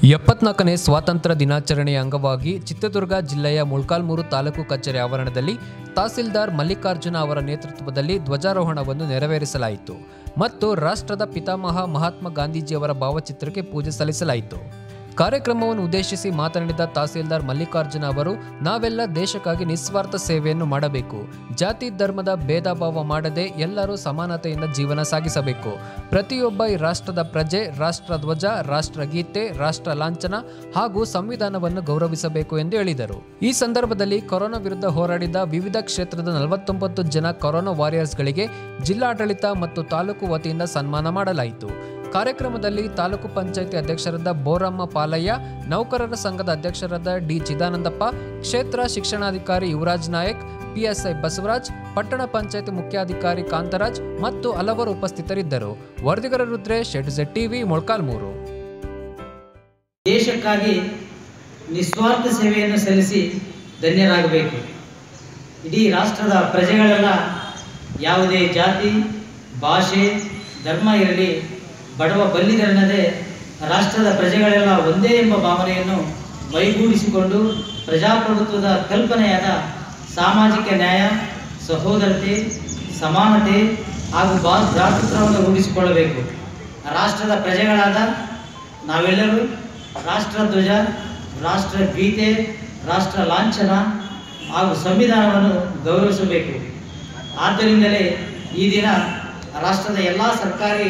ಎಪ್ಪತ್ನಾಲ್ಕನೇ ಸ್ವಾತಂತ್ರ್ಯ ದಿನಾಚರಣೆಯ ಅಂಗವಾಗಿ ಚಿತ್ರದುರ್ಗ ಜಿಲ್ಲೆಯ ಮೊಳ್ಕಾಲ್ಮೂರು ತಾಲೂಕು ಕಚೇರಿ ಆವರಣದಲ್ಲಿ ತಹಸೀಲ್ದಾರ್ ಮಲ್ಲಿಕಾರ್ಜುನ ಅವರ ನೇತೃತ್ವದಲ್ಲಿ ಧ್ವಜಾರೋಹಣವನ್ನು ನೆರವೇರಿಸಲಾಯಿತು ಮತ್ತು ರಾಷ್ಟ್ರದ ಪಿತಾಮಹ ಮಹಾತ್ಮ ಗಾಂಧೀಜಿಯವರ ಭಾವಚಿತ್ರಕ್ಕೆ ಪೂಜೆ ಸಲ್ಲಿಸಲಾಯಿತು ಕಾರ್ಯಕ್ರಮವನ್ನು ಉದ್ದೇಶಿಸಿ ಮಾತನಾಡಿದ ತಹಸೀಲ್ದಾರ್ ಮಲ್ಲಿಕಾರ್ಜುನ ಅವರು ನಾವೆಲ್ಲ ದೇಶಕ್ಕಾಗಿ ನಿಸ್ವಾರ್ಥ ಸೇವೆಯನ್ನು ಮಾಡಬೇಕು ಜಾತಿ ಧರ್ಮದ ಭೇದ ಭಾವ ಮಾಡದೆ ಎಲ್ಲರೂ ಸಮಾನತೆಯಿಂದ ಜೀವನ ಸಾಗಿಸಬೇಕು ಪ್ರತಿಯೊಬ್ಬ ಈ ರಾಷ್ಟ್ರದ ಪ್ರಜೆ ರಾಷ್ಟ್ರ ಧ್ವಜ ರಾಷ್ಟ್ರಗೀತೆ ರಾಷ್ಟ್ರ ಲಾಂಛನ ಹಾಗೂ ಸಂವಿಧಾನವನ್ನು ಗೌರವಿಸಬೇಕು ಎಂದು ಹೇಳಿದರು ಈ ಸಂದರ್ಭದಲ್ಲಿ ಕೊರೋನಾ ವಿರುದ್ಧ ಹೋರಾಡಿದ ವಿವಿಧ ಕ್ಷೇತ್ರದ ನಲವತ್ತೊಂಬತ್ತು ಜನ ಕೊರೋನಾ ವಾರಿಯರ್ಸ್ಗಳಿಗೆ ಜಿಲ್ಲಾಡಳಿತ ಮತ್ತು ತಾಲೂಕು ವತಿಯಿಂದ ಸನ್ಮಾನ ಮಾಡಲಾಯಿತು ಕಾರ್ಯಕ್ರಮದಲ್ಲಿ ತಾಲೂಕು ಪಂಚಾಯಿತಿ ಅಧ್ಯಕ್ಷರಾದ ಬೋರಮ್ಮ ಪಾಲಯ್ಯ ನೌಕರರ ಸಂಘದ ಅಧ್ಯಕ್ಷರಾದ ಡಿ ಚಿದಾನಂದಪ್ಪ ಕ್ಷೇತ್ರ ಶಿಕ್ಷಣಾಧಿಕಾರಿ ಯುವರಾಜ್ ನಾಯಕ್ ಪಿಎಸ್ಐ ಬಸವರಾಜ್ ಪಟ್ಟಣ ಪಂಚಾಯಿತಿ ಮುಖ್ಯಾಧಿಕಾರಿ ಕಾಂತರಾಜ್ ಮತ್ತು ಹಲವರು ಉಪಸ್ಥಿತರಿದ್ದರು ವರದಿಗರ ರುದ್ರೇಶ್ ಎಡ್ಜೆಡ್ ಟಿವಿ ಮೊಳ್ಕಾಲ್ಮೂರು ದೇಶಕ್ಕಾಗಿ ನಿಸ್ವಾರ್ಥ ಸೇವೆಯನ್ನು ಸಲ್ಲಿಸಿ ಧನ್ಯರಾಗಬೇಕು ಇಡೀ ರಾಷ್ಟ್ರದ ಪ್ರಜೆಗಳೆಲ್ಲ ಯಾವುದೇ ಜಾತಿ ಭಾಷೆ ಧರ್ಮ ಇರಲಿ ಬಡವ ಬಲ್ಲಿದರೆನ್ನದೆ ರಾಷ್ಟ್ರದ ಪ್ರಜೆಗಳೆಲ್ಲ ಒಂದೇ ಎಂಬ ಭಾವನೆಯನ್ನು ಮೈಗೂಡಿಸಿಕೊಂಡು ಪ್ರಜಾಪ್ರಭುತ್ವದ ಕಲ್ಪನೆಯಾದ ಸಾಮಾಜಿಕ ನ್ಯಾಯ ಸಹೋದರತೆ ಸಮಾನತೆ ಹಾಗೂ ಬಾ ಭ್ರಾತೃತ್ವವನ್ನು ರೂಢಿಸಿಕೊಳ್ಳಬೇಕು ರಾಷ್ಟ್ರದ ಪ್ರಜೆಗಳಾದ ನಾವೆಲ್ಲರೂ ರಾಷ್ಟ್ರಧ್ವಜ ರಾಷ್ಟ್ರಗೀತೆ ರಾಷ್ಟ್ರ ಲಾಂಛನ ಹಾಗೂ ಸಂವಿಧಾನವನ್ನು ಗೌರವಿಸಬೇಕು ಆದ್ದರಿಂದಲೇ ಈ ದಿನ ರಾಷ್ಟ್ರದ ಎಲ್ಲ ಸರ್ಕಾರಿ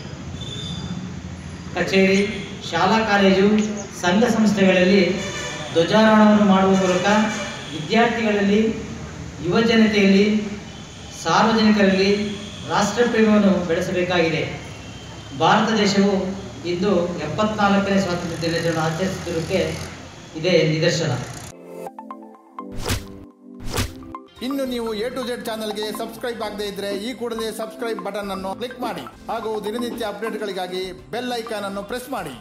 ಕಚೇರಿ ಶಾಲಾ ಕಾಲೇಜು ಸಂಘ ಸಂಸ್ಥೆಗಳಲ್ಲಿ ಧ್ವಜಾರೋಹಣವನ್ನು ಮಾಡುವ ಮೂಲಕ ವಿದ್ಯಾರ್ಥಿಗಳಲ್ಲಿ ಯುವಜನತೆಯಲ್ಲಿ ಸಾರ್ವಜನಿಕರಲ್ಲಿ ರಾಷ್ಟ್ರಪ್ರೇಮವನ್ನು ಬೆಳೆಸಬೇಕಾಗಿದೆ ಭಾರತ ದೇಶವು ಇಂದು ಎಪ್ಪತ್ನಾಲ್ಕನೇ ಸ್ವಾತಂತ್ರ್ಯ ದಿನಾಚರಣೆ ಆಚರಿಸುತ್ತಿರುವುದಕ್ಕೆ ಇದೇ ನಿದರ್ಶನ ಇನ್ನು ನೀವು ಎ ಟು ಜೆಡ್ ಚಾನಲ್ಗೆ ಸಬ್ಸ್ಕ್ರೈಬ್ ಆಗದೇ ಇದ್ರೆ ಈ ಕೂಡಲೇ ಸಬ್ಸ್ಕ್ರೈಬ್ ಬಟನ್ ಅನ್ನು ಕ್ಲಿಕ್ ಮಾಡಿ ಹಾಗೂ ದಿನನಿತ್ಯ ಅಪ್ಡೇಟ್ಗಳಿಗಾಗಿ ಬೆಲ್ ಐಕಾನ್ ಅನ್ನು ಪ್ರೆಸ್ ಮಾಡಿ